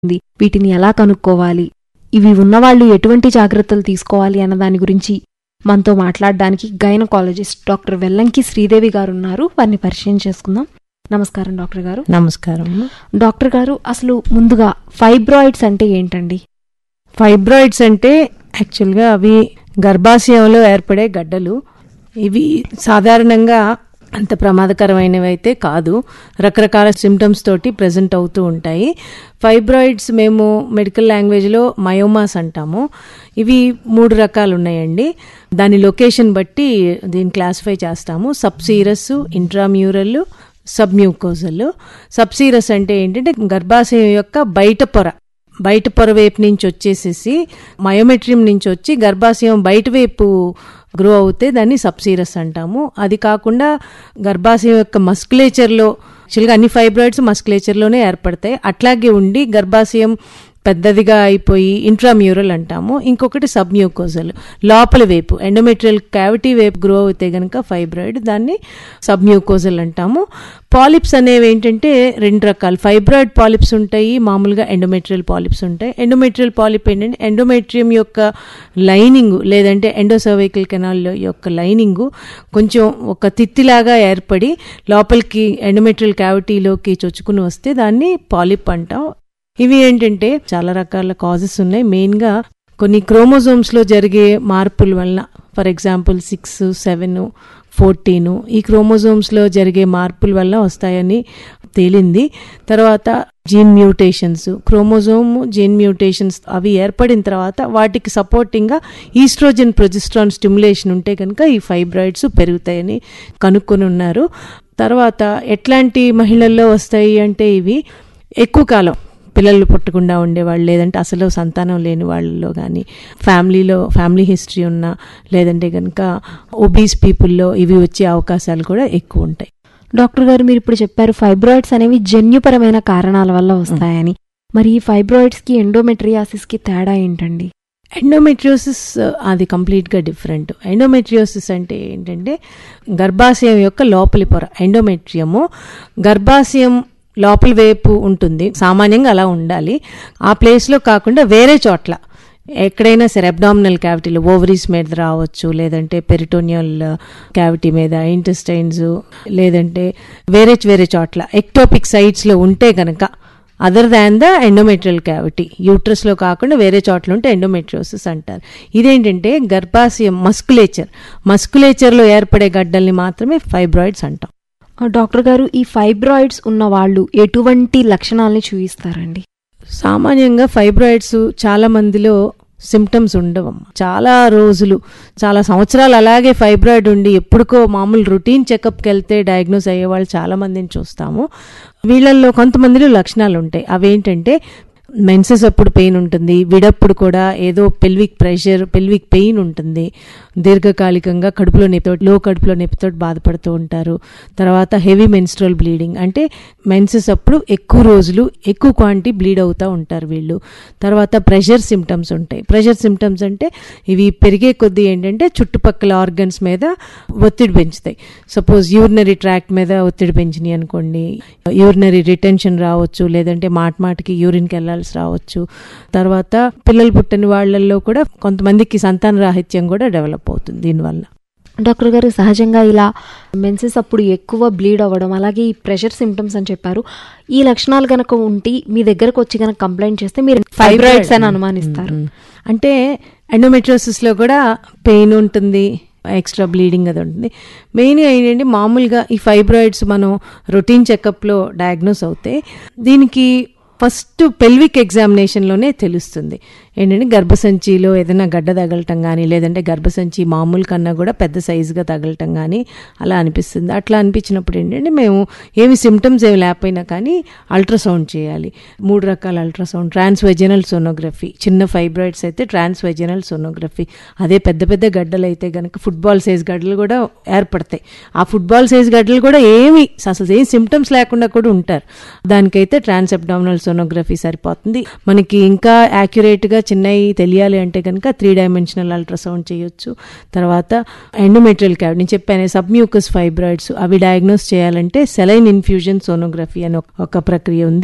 ఉంది వీటిని ఎలా కనుక్కోవాలి ఇవి ఉన్నవాళ్ళు ఎటువంటి జాగ్రత్తలు తీసుకోవాలి అన్న దాని గురించి మనతో మాట్లాడడానికి గైనకాలజిస్ట్ డాక్టర్ వెల్లంకి శ్రీదేవి గారు ఉన్నారు వారిని పరిచయం చేసుకుందాం నమస్కారం డాక్టర్ గారు నమస్కారం డాక్టర్ గారు అసలు ముందుగా ఫైబ్రాయిడ్స్ అంటే ఏంటండి ఫైబ్రాయిడ్స్ అంటే యాక్చువల్గా అవి గర్భాశయంలో ఏర్పడే గడ్డలు ఇవి సాధారణంగా అంత ప్రమాదకరమైనవి అయితే కాదు రకరకాల సిమ్టమ్స్ తోటి ప్రజెంట్ అవుతూ ఉంటాయి ఫైబ్రాయిడ్స్ మేము మెడికల్ లాంగ్వేజ్లో మయోమాస్ అంటాము ఇవి మూడు రకాలు ఉన్నాయండి దాని లొకేషన్ బట్టి దీన్ని క్లాసిఫై చేస్తాము సబ్సీరస్ ఇంట్రామ్యూరల్ సబ్మ్యూకోజల్ సబ్సీరస్ అంటే ఏంటంటే గర్భాశయం యొక్క బయట పొర బయట పొర వైపు నుంచి వచ్చేసేసి మయోమెట్రియం నుంచి వచ్చి గర్భాశయం బయట వైపు గ్రో అవుతే దాన్ని సబ్సీరస్ అంటాము అది కాకుండా గర్భాశయం యొక్క మస్కులేచర్లో యాక్చువల్గా అన్ని ఫైబ్రాయిడ్స్ మస్కులేచర్లోనే ఏర్పడతాయి అట్లాగే ఉండి గర్భాశయం పెద్దదిగా అయిపోయి ఇంట్రామ్యూరల్ అంటాము ఇంకొకటి సబ్మ్యూకోజల్ లోపల వైపు ఎండోమెట్రియల్ క్యావిటీ వైపు గ్రో అయితే గనక ఫైబ్రాయిడ్ దాన్ని సబ్మ్యూకోజల్ అంటాము పాలిప్స్ అనేవి ఏంటంటే రెండు రకాలు ఫైబ్రాయిడ్ పాలిప్స్ ఉంటాయి మామూలుగా ఎండోమెట్రియల్ పాలిప్స్ ఉంటాయి ఎండోమెట్రియల్ పాలిప్ ఏంటంటే ఎండోమెట్రియం యొక్క లైనింగ్ లేదంటే ఎండోసర్వైకల్ కెనాల్ యొక్క లైనింగ్ కొంచెం ఒక తిత్తిలాగా ఏర్పడి లోపలికి ఎండోమెట్రియల్ క్యావిటీలోకి చొచ్చుకుని వస్తే దాన్ని పాలిప్ అంటాం ఇవి ఏంటంటే చాలా రకాల కాజెస్ ఉన్నాయి మెయిన్గా కొన్ని క్రోమోజోమ్స్లో జరిగే మార్పుల వల్ల for example six seven fourteen ఈ క్రోమోజోమ్స్లో జరిగే మార్పుల వల్ల వస్తాయని తేలింది తర్వాత gene mutations chromosome gene mutations అవి ఏర్పడిన తర్వాత వాటికి సపోర్టింగ్గా ఈస్ట్రోజన్ ప్రొజిస్ట్రాన్ స్టిమ్యులేషన్ ఉంటే కనుక ఈ ఫైబ్రాయిడ్స్ పెరుగుతాయని కనుక్కొని ఉన్నారు తర్వాత ఎట్లాంటి మహిళల్లో వస్తాయి అంటే ఇవి ఎక్కువ కాలం పిల్లలు పుట్టకుండా ఉండేవాళ్ళు లేదంటే అసలు సంతానం లేని వాళ్ళలో కానీ ఫ్యామిలీలో ఫ్యామిలీ హిస్టరీ ఉన్న లేదంటే కనుక ఒబీస్ పీపుల్లో ఇవి వచ్చే అవకాశాలు కూడా ఎక్కువ ఉంటాయి డాక్టర్ గారు మీరు ఇప్పుడు చెప్పారు ఫైబ్రాయిడ్స్ అనేవి జన్యుపరమైన కారణాల వల్ల వస్తాయని మరి ఈ ఫైబ్రాయిడ్స్ కి ఎండోమెట్రియాసిస్ కి తేడా ఏంటండి ఎండోమెట్రియోసిస్ అది కంప్లీట్గా డిఫరెంట్ ఎండోమెట్రియోసిస్ అంటే ఏంటంటే గర్భాశయం యొక్క లోపలి పొర ఎండోమెట్రియము గర్భాశయం లోపల వైపు ఉంటుంది సామాన్యంగా అలా ఉండాలి ఆ ప్లేస్లో కాకుండా వేరే చోట్ల ఎక్కడైనా సరే అబ్డామినల్ క్యావిటీలో ఓవరీస్ మీద రావచ్చు లేదంటే పెరిటోనియల్ క్యావిటీ మీద ఇంటెస్టైన్స్ లేదంటే వేరే వేరే చోట్ల ఎక్టోపిక్ సైట్స్లో ఉంటే కనుక other than the endometrial cavity యూట్రస్లో కాకుండా వేరే చోట్ల ఉంటే ఎండోమెట్రియోసిస్ అంటారు ఇదేంటంటే గర్భాశయం మస్కులేచర్ మస్కులేచర్లో ఏర్పడే గడ్డల్ని మాత్రమే ఫైబ్రాయిడ్స్ అంటాం డాక్టర్ గారు ఈ ఫైబ్రాయిడ్స్ ఉన్న వాళ్ళు ఎటువంటి లక్షణాలని చూపిస్తారండి సామాన్యంగా ఫైబ్రాయిడ్స్ చాలా మందిలో సిమ్టమ్స్ ఉండవమ్మ చాలా రోజులు చాలా సంవత్సరాలు అలాగే ఫైబ్రాయిడ్ ఉండి ఎప్పుడుకో మామూలు రొటీన్ చెకప్కి వెళ్తే డయాగ్నోస్ అయ్యే వాళ్ళు చాలా మందిని చూస్తాము వీళ్ళల్లో కొంతమందిలో లక్షణాలు ఉంటాయి అవేంటంటే మెన్సెస్ అప్పుడు పెయిన్ ఉంటుంది విడప్పుడు కూడా ఏదో పెల్విక్ ప్రెషర్ పెల్విక్ పెయిన్ ఉంటుంది దీర్ఘకాలికంగా కడుపులో నొప్పితో లో కడుపులో నొప్పితో బాధపడుతూ ఉంటారు తర్వాత హెవీ మెన్స్ట్రల్ బ్లీడింగ్ అంటే మెన్సెస్ అప్పుడు ఎక్కువ రోజులు ఎక్కువ క్వాంటిటీ బ్లీడ్ అవుతూ ఉంటారు వీళ్ళు తర్వాత ప్రెషర్ సిమ్టమ్స్ ఉంటాయి ప్రెషర్ సిమ్టమ్స్ అంటే ఇవి పెరిగే కొద్దీ ఏంటంటే చుట్టుపక్కల ఆర్గన్స్ మీద ఒత్తిడి పెంచుతాయి సపోజ్ యూరినరీ ట్రాక్ట్ మీద ఒత్తిడి పెంచినాయి అనుకోండి యూరినరీ రిటెన్షన్ రావచ్చు లేదంటే మాట మాటికి యూరిన్కి వెళ్ళాల్సి రావచ్చు తర్వాత పిల్లలు పుట్టని వాళ్ళల్లో కూడా కొంతమందికి సంతాన రాహిత్యం కూడా డెవలప్ అవుతుంది దీనివల్ల డాక్టర్ గారు సహజంగా ఇలా మెన్సెస్ అప్పుడు ఎక్కువ బ్లీడ్ అవ్వడం అలాగే ఈ ప్రెషర్ సిమ్టమ్స్ అని చెప్పారు ఈ లక్షణాలు గనక ఉండి మీ దగ్గరకు వచ్చి గనక కంప్లైంట్ చేస్తే మీరు ఫైబ్రాయిడ్స్ అని అనుమానిస్తారు అంటే ఎండోమెట్రోసిస్లో కూడా పెయిన్ ఉంటుంది ఎక్స్ట్రా బ్లీడింగ్ అది ఉంటుంది మెయిన్గా ఏంటంటే మామూలుగా ఈ ఫైబ్రాయిడ్స్ మనం రొటీన్ చెకప్లో డయాగ్నోస్ అవుతాయి దీనికి ఫస్ట్ పెల్విక్ ఎగ్జామినేషన్లోనే తెలుస్తుంది ఏంటంటే గర్భసంచిలో ఏదైనా గడ్డ తగలటం కానీ లేదంటే గర్భసంచి మామూలు కన్నా కూడా పెద్ద సైజుగా తగలటం కానీ అలా అనిపిస్తుంది అట్లా అనిపించినప్పుడు ఏంటంటే మేము ఏమి సిమ్టమ్స్ ఏమి లేకపోయినా కానీ అల్ట్రాసౌండ్ చేయాలి మూడు రకాల అల్ట్రాసౌండ్ ట్రాన్స్వెజనల్ సోనోగ్రఫీ చిన్న ఫైబ్రాయిడ్స్ అయితే ట్రాన్స్వెజనల్ సోనోగ్రఫీ అదే పెద్ద పెద్ద గడ్డలు అయితే కనుక ఫుట్బాల్ సైజ్ గడ్డలు కూడా ఏర్పడతాయి ఆ ఫుట్బాల్ సైజ్ గడ్డలు కూడా ఏమి అసలు ఏం సిమ్టమ్స్ లేకుండా కూడా ఉంటారు దానికైతే ట్రాన్స్ అబ్డామినల్ సోనోగ్రఫీ సరిపోతుంది మనకి ఇంకా యాక్యురేట్గా చిన్నవి తెలియాలి అంటే కనుక త్రీ డైమెన్షనల్ అల్ట్రాసౌండ్ చేయొచ్చు తర్వాత ఎండోమెట్రియల్ క్యావిటీ నేను చెప్పాను సబ్మ్యూకస్ ఫైబ్రాయిడ్స్ అవి డయాగ్నోస్ చేయాలంటే సెలైన్ ఇన్ఫ్యూజన్ సోనోగ్రఫీ అని ఒక ప్రక్రియ ఉంది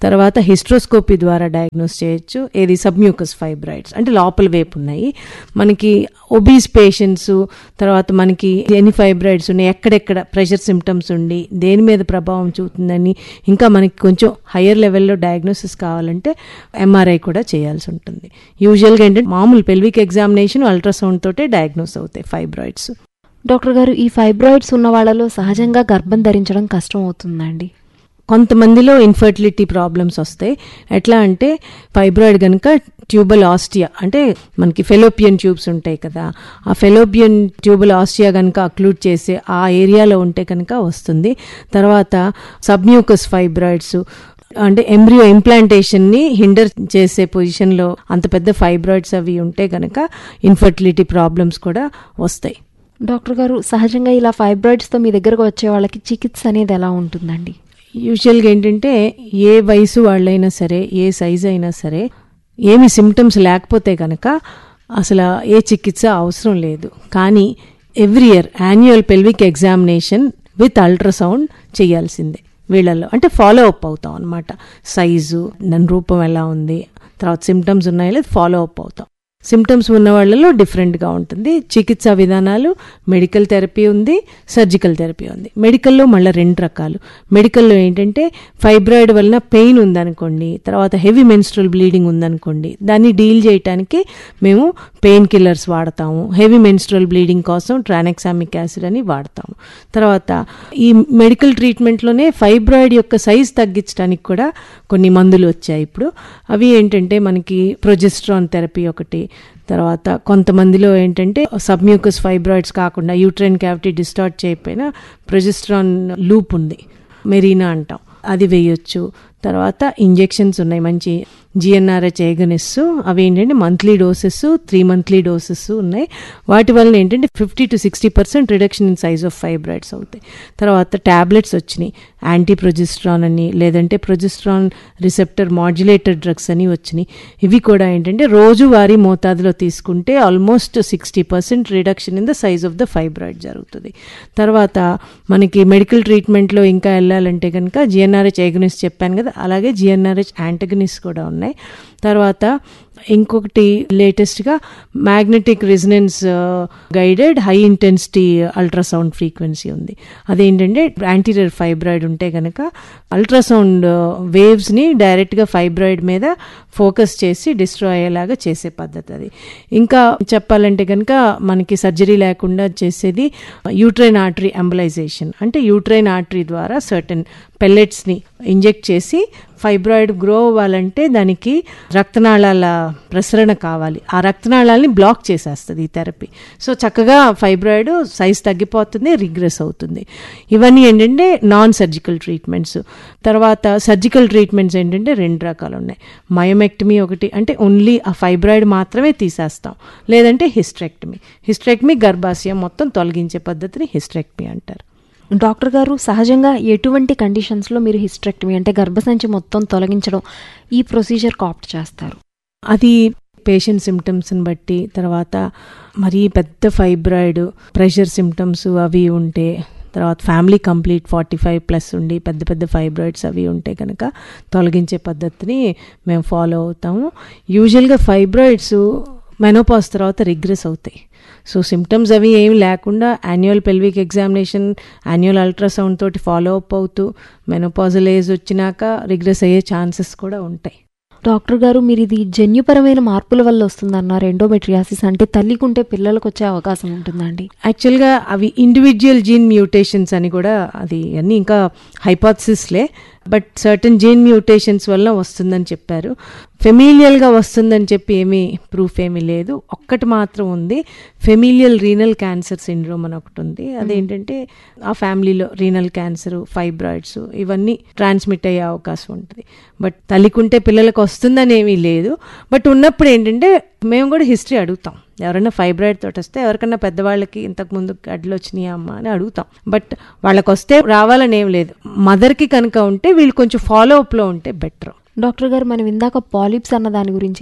తర్వాత హిస్ట్రోస్కోపీ ద్వారా డయాగ్నోస్ చేయొచ్చు ఏది సబ్మ్యూకస్ ఫైబ్రాయిడ్స్ అంటే లోపల వైపు ఉన్నాయి మనకి ఒబీస్ పేషెంట్స్ తర్వాత మనకి ఎన్ని ఫైబ్రాయిడ్స్ ఉన్నాయి ఎక్కడెక్కడ ప్రెషర్ సిమ్టమ్స్ ఉండి దేని మీద ప్రభావం చూపుతుందని ఇంకా మనకి కొంచెం హయ్యర్ లెవెల్లో డయాగ్నోసిస్ కావాలంటే ఎంఆర్ఐ కూడా చేయాల్సి ఉంటుంది యూజువల్గా ఏంటంటే మామూలు పెల్విక్ ఎగ్జామినేషన్ అల్ట్రాసౌండ్ తోటే డయాగ్నోస్ అవుతాయి ఫైబ్రాయిడ్స్ డాక్టర్ గారు ఈ ఫైబ్రాయిడ్స్ ఉన్న వాళ్ళలో సహజంగా గర్భం ధరించడం కష్టం అవుతుందండి కొంతమందిలో ఇన్ఫర్టిలిటీ ప్రాబ్లమ్స్ వస్తాయి ఎట్లా అంటే ఫైబ్రాయిడ్ కనుక ట్యూబల్ ఆస్టియా అంటే మనకి ఫెలోపియన్ ట్యూబ్స్ ఉంటాయి కదా ఆ ఫెలోపియన్ ట్యూబల్ ఆస్టియా కనుక అక్లూడ్ చేసే ఆ ఏరియాలో ఉంటే కనుక వస్తుంది తర్వాత సబ్మ్యూకస్ ఫైబ్రాయిడ్స్ అంటే ఎంబ్రియో ఇంప్లాంటేషన్ని హిండర్ చేసే పొజిషన్లో అంత పెద్ద ఫైబ్రాయిడ్స్ అవి ఉంటే కనుక ఇన్ఫర్టిలిటీ ప్రాబ్లమ్స్ కూడా వస్తాయి డాక్టర్ గారు సహజంగా ఇలా ఫైబ్రాయిడ్స్తో మీ దగ్గరకు వచ్చే వాళ్ళకి చికిత్స అనేది ఎలా ఉంటుందండి యూజువల్గా ఏంటంటే ఏ వయసు వాళ్ళైనా సరే ఏ సైజ్ అయినా సరే ఏమి సిమ్టమ్స్ లేకపోతే కనుక అసలు ఏ చికిత్స అవసరం లేదు కానీ every year annual pelvic examination with ultrasound చేయాల్సిందే వీళ్ళల్లో అంటే ఫాలో అప్ అవుతాం అనమాట సైజు దాని రూపం ఎలా ఉంది తర్వాత సిమ్టమ్స్ ఉన్నాయో లేదు ఫాలో అప్ అవుతాం సిమ్టమ్స్ ఉన్న వాళ్ళలో డిఫరెంట్గా ఉంటుంది చికిత్సా విధానాలు మెడికల్ థెరపీ ఉంది సర్జికల్ థెరపీ ఉంది మెడికల్లో మళ్ళీ రెండు రకాలు మెడికల్లో ఏంటంటే ఫైబ్రాయిడ్ వలన పెయిన్ ఉందనుకోండి తర్వాత హెవీ మెన్స్ట్రల్ బ్లీడింగ్ ఉందనుకోండి దాన్ని డీల్ చేయడానికి మేము పెయిన్ కిల్లర్స్ వాడతాము హెవీ మెన్స్ట్రల్ బ్లీడింగ్ కోసం ట్రానెక్సామిక్ యాసిడ్ అని వాడతాము తర్వాత ఈ మెడికల్ ట్రీట్మెంట్లోనే ఫైబ్రాయిడ్ యొక్క సైజ్ తగ్గించడానికి కూడా కొన్ని మందులు వచ్చాయి ఇప్పుడు అవి ఏంటంటే మనకి ప్రొజెస్ట్రాన్ థెరపీ ఒకటి తర్వాత కొంతమందిలో ఏంటంటే సబ్మ్యూకస్ ఫైబ్రాయిడ్స్ కాకుండా యూట్రైన్ క్యావిటీ డిస్టార్ట్ చేయకపోయినా ప్రొజెస్ట్రాన్ లూప్ ఉంది మెరీనా అంటాం అది వేయొచ్చు తర్వాత ఇంజెక్షన్స్ ఉన్నాయి మంచి జిఎన్ఆర్హెచ్ ఏగనిస్ అవి ఏంటంటే monthly doses three monthly doses ఉన్నాయి వాటి వల్ల ఏంటంటే fifty to sixty percent reduction in size of fibroids అవుతాయి తర్వాత ట్యాబ్లెట్స్ వచ్చినాయి యాంటీ ప్రొజెస్ట్రాన్ అని లేదంటే ప్రొజెస్ట్రాన్ రిసెప్టర్ మాడ్యులేటర్ డ్రగ్స్ అని వచ్చినాయి ఇవి కూడా ఏంటంటే రోజువారీ మోతాదులో తీసుకుంటే almost sixty percent reduction in the size of the fibroid జరుగుతుంది తర్వాత మనకి మెడికల్ ట్రీట్మెంట్లో ఇంకా వెళ్ళాలంటే కనుక జిఎన్ఆర్హెచ్ ఏగనిస్ చెప్పాను కదా అలాగే జిఎన్ఆర్హెచ్ యాంటగనిస్ కూడా ఉన్నాయి తర్వాత ఇంకొకటి లేటెస్ట్గా magnetic resonance guided high intensity ultrasound frequency ఉంది అదేంటంటే యాంటీరియర్ ఫైబ్రాయిడ్ ఉంటే కనుక అల్ట్రాసౌండ్ వేవ్స్ని డైరెక్ట్గా ఫైబ్రాయిడ్ మీద ఫోకస్ చేసి డిస్ట్రాయ్ అయ్యేలాగా చేసే పద్ధతి అది ఇంకా చెప్పాలంటే కనుక మనకి సర్జరీ లేకుండా చేసేది యూట్రైన్ ఆర్టరీ అంబలైజేషన్ అంటే యూట్రైన్ ఆర్టరీ ద్వారా సర్టన్ పెల్లెట్స్ని ఇంజెక్ట్ చేసి ఫైబ్రాయిడ్ గ్రో అవ్వాలంటే దానికి రక్తనాళాల ప్రసరణ కావాలి ఆ రక్తనాళాలని బ్లాక్ చేసేస్తుంది ఈ థెరపీ సో చక్కగా ఫైబ్రాయిడ్ సైజ్ తగ్గిపోతుంది రిగ్రెస్ అవుతుంది ఇవన్నీ ఏంటంటే నాన్ సర్జికల్ ట్రీట్మెంట్స్ తర్వాత సర్జికల్ ట్రీట్మెంట్స్ ఏంటంటే రెండు రకాలు ఉన్నాయి మయోమెక్టమీ ఒకటి అంటే ఓన్లీ ఆ ఫైబ్రాయిడ్ మాత్రమే తీసేస్తాం లేదంటే హిస్ట్రెక్టమీ హిస్ట్రెక్టమీ గర్భాశయం మొత్తం తొలగించే పద్ధతిని హిస్ట్రెక్టమీ అంటారు డాక్టర్ గారు సహజంగా ఎటువంటి కండిషన్స్లో మీరు హిస్ట్రెక్టమీ అంటే గర్భసంచి మొత్తం తొలగించడం ఈ ప్రొసీజర్ ఆప్ట్ చేస్తారు అది పేషెంట్ సిమ్టమ్స్ని బట్టి తర్వాత మరీ పెద్ద ఫైబ్రాయిడ్ ప్రెషర్ సిమ్టమ్స్ అవి ఉంటే తర్వాత family complete forty five plus ఉండి పెద్ద పెద్ద ఫైబ్రాయిడ్స్ అవి ఉంటే కనుక తొలగించే పద్ధతిని మేము ఫాలో అవుతాము యూజువల్గా ఫైబ్రాయిడ్స్ మెనోపాస్ తర్వాత రిగ్రెస్ అవుతాయి సో సిమ్టమ్స్ అవి ఏమి లేకుండా annual pelvic examination annual ultrasound తోటి ఫాలో అప్ అవుతూ మెనోపాజల్ ఏజ్ వచ్చినాక రిగ్రెస్ అయ్యే ఛాన్సెస్ కూడా ఉంటాయి డాక్టర్ గారు మీరు ఇది జన్యుపరమైన మార్పుల వల్ల వస్తుందన్నారు ఎండోమెట్రియాసిస్ అంటే తల్లికుంటే పిల్లలకు వచ్చే అవకాశం ఉంటుందండి యాక్చువల్గా అవి ఇండివిజువల్ జీన్ మ్యూటేషన్స్ అని కూడా అది అన్నీ ఇంకా హైపాథసిస్లే బట్ సర్టన్ జీన్ మ్యూటేషన్స్ వల్ల వస్తుందని చెప్పారు ఫెమిలియల్గా వస్తుందని చెప్పి ఏమీ ప్రూఫ్ ఏమీ లేదు ఒక్కటి మాత్రం ఉంది ఫెమిలియల్ రీనల్ క్యాన్సర్ సిండ్రోమ్ అని ఒకటి ఉంది అదేంటంటే ఆ ఫ్యామిలీలో రీనల్ క్యాన్సర్ ఫైబ్రాయిడ్స్ ఇవన్నీ ట్రాన్స్మిట్ అయ్యే అవకాశం ఉంటుంది బట్ తల్లికుంటే పిల్లలకు వస్తుందని ఏమీ లేదు బట్ ఉన్నప్పుడు ఏంటంటే మేము కూడా హిస్టరీ అడుగుతాం ఎవరైనా ఫైబ్రాయిడ్ తోటి వస్తే ఎవరికైనా పెద్దవాళ్ళకి ఇంతకుముందు గడ్డలు వచ్చినాయి అమ్మ అని అడుగుతాం బట్ వాళ్ళకి వస్తే రావాలని ఏం లేదు మదర్కి కనుక ఉంటే వీళ్ళు కొంచెం ఫాలో అప్లో ఉంటే బెటర్ డాక్టర్ గారు మనం ఇందాక పాలిప్స్ అన్న దాని గురించి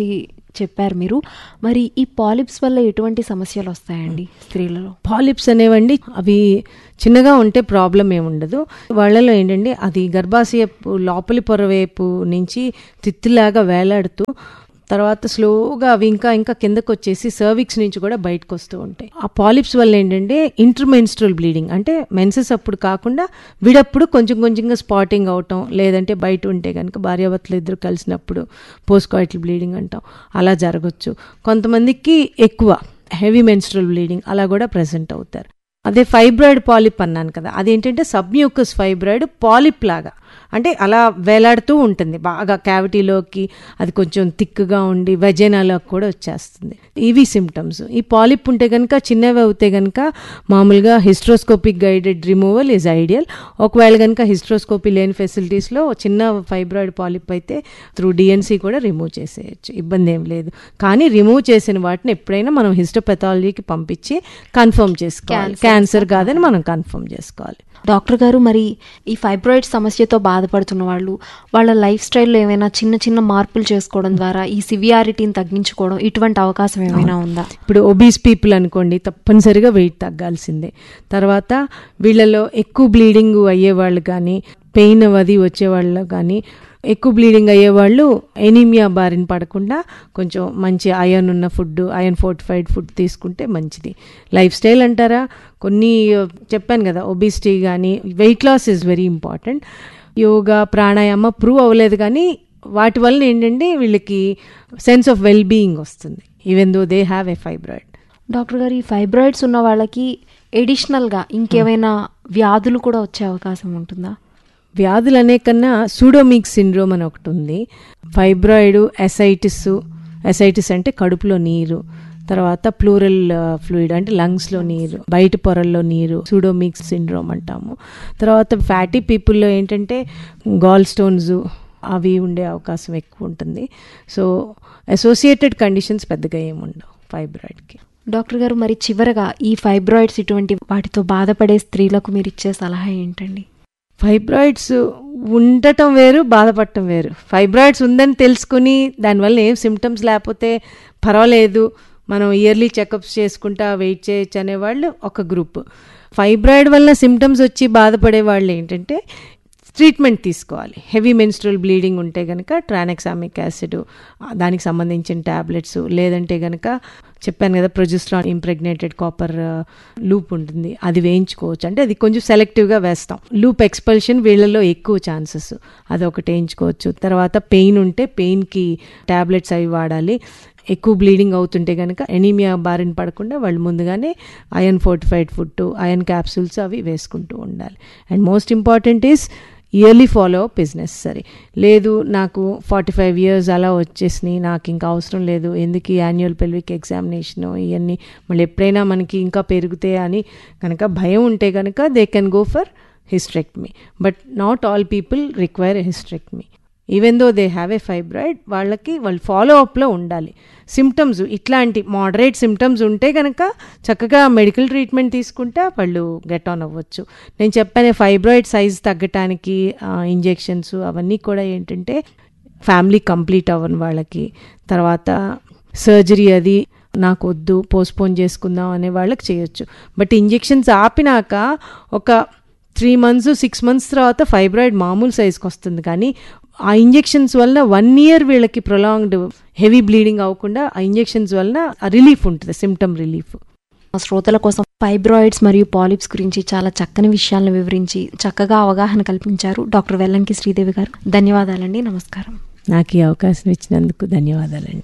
చెప్పారు మీరు మరి ఈ పాలిప్స్ వల్ల ఎటువంటి సమస్యలు వస్తాయండి స్త్రీలలో పాలిప్స్ అనేవండి అవి చిన్నగా ఉంటే ప్రాబ్లం ఏముండదు వాళ్ళలో ఏంటంటే అది గర్భాశయపు లోపలి పొర వైపు నుంచి తిత్తిలాగా వేలాడుతూ తర్వాత స్లోగా అవి ఇంకా ఇంకా కిందకు వచ్చేసి సర్విక్స్ నుంచి కూడా బయటకు వస్తూ ఉంటాయి ఆ పాలిప్స్ వల్ల ఏంటంటే ఇంటర్మెన్స్ట్రల్ బ్లీడింగ్ అంటే మెన్సెస్ అప్పుడు కాకుండా విడప్పుడు కొంచెం కొంచెంగా స్పాటింగ్ అవటం లేదంటే బయట ఉంటే కనుక భార్యాభర్తలు ఇద్దరు కలిసినప్పుడు పోస్ట్ కాయిటల్ బ్లీడింగ్ అంటాం అలా జరగచ్చు కొంతమందికి ఎక్కువ హెవీ మెన్స్ట్రల్ బ్లీడింగ్ అలా కూడా ప్రెసెంట్ అవుతారు అదే ఫైబ్రాయిడ్ పాలిప్ అన్నాను కదా అదేంటంటే సబ్మ్యూకస్ ఫైబ్రాయిడ్ పాలిప్ లాగా అంటే అలా వేలాడుతూ ఉంటుంది బాగా క్యావిటీలోకి అది కొంచెం థిక్గా ఉండి వెజైనాలోకి కూడా వచ్చేస్తుంది ఇవి సిమ్టమ్స్ ఈ పాలిప్ ఉంటే కనుక చిన్నవి అవుతే కనుక మామూలుగా hysteroscopic guided removal is ideal ఒకవేళ కనుక హిస్ట్రోస్కోపీ లేని ఫెసిలిటీస్లో చిన్న ఫైబ్రాయిడ్ పాలిప్ అయితే త్రూ డిఎన్సీ కూడా రిమూవ్ చేసేయచ్చు ఇబ్బంది ఏం లేదు కానీ రిమూవ్ చేసిన వాటిని ఎప్పుడైనా మనం హిస్టోపెథాలజీకి పంపించి కన్ఫర్మ్ చేసుకోవాలి క్యాన్సర్ కాదని మనం కన్ఫర్మ్ చేసుకోవాలి డాక్టర్ గారు మరి ఈ ఫైబ్రాయిడ్ సమస్యతో బాధపడుతున్న వాళ్ళు వాళ్ళ లైఫ్ స్టైల్లో ఏమైనా చిన్న చిన్న మార్పులు చేసుకోవడం ద్వారా ఈ సివియారిటీని తగ్గించుకోవడం ఇటువంటి అవకాశం ఏమైనా ఉందా ఇప్పుడు ఒబీస్ పీపుల్ అనుకోండి తప్పనిసరిగా వెయిట్ తగ్గాల్సిందే తర్వాత వీళ్ళలో ఎక్కువ బ్లీడింగ్ అయ్యేవాళ్ళు కానీ పెయిన్ అది వచ్చేవాళ్ళు కానీ ఎక్కువ బ్లీడింగ్ అయ్యేవాళ్ళు ఎనీమియా బారిన పడకుండా కొంచెం మంచి అయన్ ఉన్న ఫుడ్ అయన్ ఫోర్టిఫైడ్ ఫుడ్ తీసుకుంటే మంచిది లైఫ్ స్టైల్ అంటారా కొన్ని చెప్పాను కదా ఒబిసిటీ కానీ weight loss is very important yoga pranayama prove అవ్వలేదు కానీ వాటి వల్ల ఏంటంటే వీళ్ళకి సెన్స్ ఆఫ్ వెల్ బీయింగ్ వస్తుంది even though they have a fibroid doctor గారు ఈ ఫైబ్రాయిడ్స్ ఉన్న వాళ్ళకి ఎడిషనల్గా ఇంకేమైనా వ్యాధులు కూడా వచ్చే అవకాశం ఉంటుందా వ్యాధులు అనే కన్నా సూడోమిక్ సిండ్రోమ్ అని ఒకటి ఉంది ఫైబ్రాయిడ్ ఎసైటిస్ ఎసైటిస్ అంటే కడుపులో నీరు తర్వాత ప్లూరల్ ఫ్లూయిడ్ అంటే లంగ్స్లో నీరు బయట పొరల్లో నీరు సూడోమిక్స్ సిండ్రోమ్ అంటాము తర్వాత ఫ్యాటీ పీపుల్లో ఏంటంటే గాల్ స్టోన్స్ అవి ఉండే అవకాశం ఎక్కువ ఉంటుంది సో అసోసియేటెడ్ కండిషన్స్ పెద్దగా ఏముండవు ఫైబ్రాయిడ్కి డాక్టర్ గారు మరి చివరగా ఈ ఫైబ్రాయిడ్స్ ఇటువంటి వాటితో బాధపడే స్త్రీలకు మీరు ఇచ్చే సలహా ఏంటండి ఫైబ్రాయిడ్స్ ఉండటం వేరు బాధపడటం వేరు ఫైబ్రాయిడ్స్ ఉందని తెలుసుకుని దానివల్ల ఏం సిమ్టమ్స్ లేకపోతే పర్వాలేదు మనం ఇయర్లీ చెకప్స్ చేసుకుంటా వెయిట్ చేయొచ్చు అనేవాళ్ళు ఒక గ్రూప్ ఫైబ్రాయిడ్ వల్ల సిమ్టమ్స్ వచ్చి బాధపడే వాళ్ళు ఏంటంటే ట్రీట్మెంట్ తీసుకోవాలి హెవీ మెన్స్ట్రల్ బ్లీడింగ్ ఉంటే కనుక ట్రానెక్సామిక్ యాసిడ్ దానికి సంబంధించిన ట్యాబ్లెట్స్ లేదంటే కనుక చెప్పాను కదా ప్రొజెస్ట్రాన్ ఇంప్రెగ్నేటెడ్ కాపర్ లూప్ ఉంటుంది అది వేయించుకోవచ్చు అంటే అది కొంచెం సెలెక్టివ్గా వేస్తాం లూప్ ఎక్స్పల్షన్ వీళ్ళలో ఎక్కువ ఛాన్సెస్ అది ఒకటి వేయించుకోవచ్చు తర్వాత పెయిన్ ఉంటే పెయిన్కి ట్యాబ్లెట్స్ అవి వాడాలి ఎక్కువ బ్లీడింగ్ అవుతుంటే కనుక ఎనీమియా బారిన పడకుండా వాళ్ళు ముందుగానే iron fortified food iron capsules అవి వేసుకుంటూ ఉండాలి and most important is yearly follow up is necessary లేదు నాకు ఫార్టీ ఫైవ్ ఇయర్స్ అలా వచ్చేసినాయి నాకు ఇంకా అవసరం లేదు ఎందుకు ఈ యాన్యువల్ పెల్విక్ ఎగ్జామినేషన్ ఇవన్నీ మళ్ళీ ఎప్పుడైనా మనకి ఇంకా పెరుగుతాయి అని కనుక భయం ఉంటే కనుక they can go for hysterectomy but not all people require hysterectomy even though they have a fibroid వాళ్ళకి వాళ్ళు ఫాలో అప్లో ఉండాలి సిమ్టమ్స్ ఇట్లాంటి మోడరేట్ సిమ్టమ్స్ ఉంటే కనుక చక్కగా మెడికల్ ట్రీట్మెంట్ తీసుకుంటే వాళ్ళు గెట్ ఆన్ అవ్వచ్చు నేను చెప్పాను ఫైబ్రాయిడ్ సైజ్ తగ్గటానికి ఇంజెక్షన్స్ అవన్నీ కూడా ఏంటంటే ఫ్యామిలీ కంప్లీట్ అవ్వని వాళ్ళకి తర్వాత సర్జరీ అది నాకు వద్దు పోస్ట్పోన్ చేసుకుందాం అనే వాళ్ళకి చేయొచ్చు బట్ ఇంజెక్షన్స్ ఆపినాక ఒక త్రీ మంత్స్ సిక్స్ మంత్స్ తర్వాత ఫైబ్రాయిడ్ మామూలు సైజ్కి వస్తుంది కానీ ఆ ఇంజెక్షన్స్ వల్ల వన్ ఇయర్ వీళ్ళకి ప్రొలాంగ్డ్ హెవీ బ్లీడింగ్ అవ్వకుండా ఆ ఇంజెక్షన్స్ వలన రిలీఫ్ ఉంటుంది సిమ్టమ్ రిలీఫ్ మా శ్రోతల కోసం ఫైబ్రాయిడ్స్ మరియు పాలిప్స్ గురించి చాలా చక్కని విషయాలను వివరించి చక్కగా అవగాహన కల్పించారు డాక్టర్ వెల్లంకి శ్రీదేవి గారు ధన్యవాదాలండి నమస్కారం నాకు ఈ అవకాశం ఇచ్చినందుకు ధన్యవాదాలండి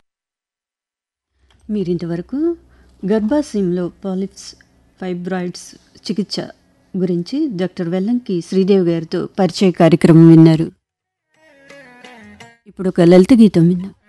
మీరింతవరకు గర్భాశయంలో పాలిప్స్ ఫైబ్రాయిడ్స్ చికిత్స గురించి డాక్టర్ వెల్లంకి శ్రీదేవి గారితో పరిచయ కార్యక్రమం విన్నారు ఇప్పుడు ఒక లలిత గీతం విన్నాం